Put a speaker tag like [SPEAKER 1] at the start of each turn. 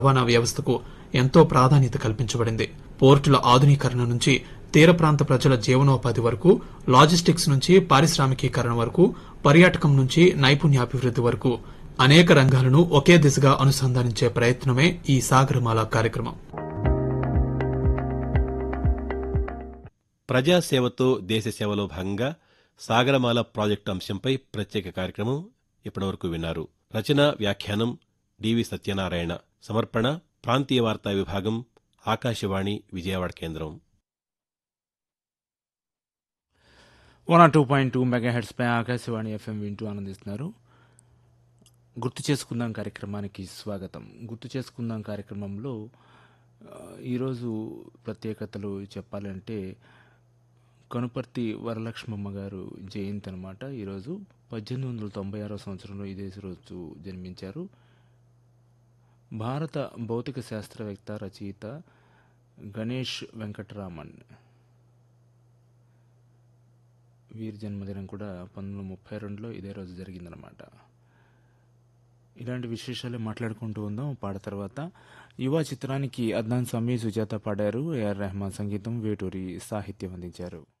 [SPEAKER 1] రవాణా వ్యవస్థకు ఎంతో ప్రాధాన్యత కల్పించబడింది పోర్టుల ఆధునీకరణ నుంచి తీర ప్రాంత ప్రజల జీవనోపాధి వరకు లాజిస్టిక్స్ నుంచి పారిశ్రామికీకరణ వరకు పర్యాటకం నుంచి నైపుణ్యాభివృద్ది వరకు అనేక రంగాలను ఒకే దిశగా అనుసంధానించే ప్రయత్నమే ఈ సాగరమాల కార్యక్రమం
[SPEAKER 2] ప్రజాసేవతో దేశ సేవలో భాగంగా సాగరమాల ప్రాజెక్టు అంశంపై ప్రత్యేక కార్యక్రమం ఇప్పటివరకు విన్నారు రచన వ్యాఖ్యానం డివి సత్యనారాయణ సమర్పణ ప్రాంతీయ వార్తా విభాగం ఆకాశవాణి విజయవాడ కేంద్రం
[SPEAKER 3] one R two point two mega హెడ్స్పై ఆకాశవాణి ఎఫ్ఎం వింటూ ఆనందిస్తున్నారు గుర్తు చేసుకుందాం కార్యక్రమానికి స్వాగతం గుర్తు చేసుకుందాం కార్యక్రమంలో ఆ, ఈరోజు ప్రత్యేకతలు చెప్పాలంటే కనుపర్తి వరలక్ష్మమ్మ గారు జయంతి అనమాట ఈరోజు పద్దెనిమిది వందల తొంభై ఆరో సంవత్సరంలో ఇదే రోజు జన్మించారు భారత భౌతిక శాస్త్రవేత్త రచయిత గణేష్ వెంకటరామన్ వీరి జన్మదినం కూడా పంతొమ్మిది వందల ముప్పై రెండులో ఇదే రోజు జరిగిందనమాట ఇలాంటి విశేషాలే మాట్లాడుకుంటూ ఉందాం పాట తర్వాత యువ చిత్రానికి అద్నాన్ సమీ సుజాత పాడారు ఏఆర్ రెహమాన్ సంగీతం వేటూరి సాహిత్యం అందించారు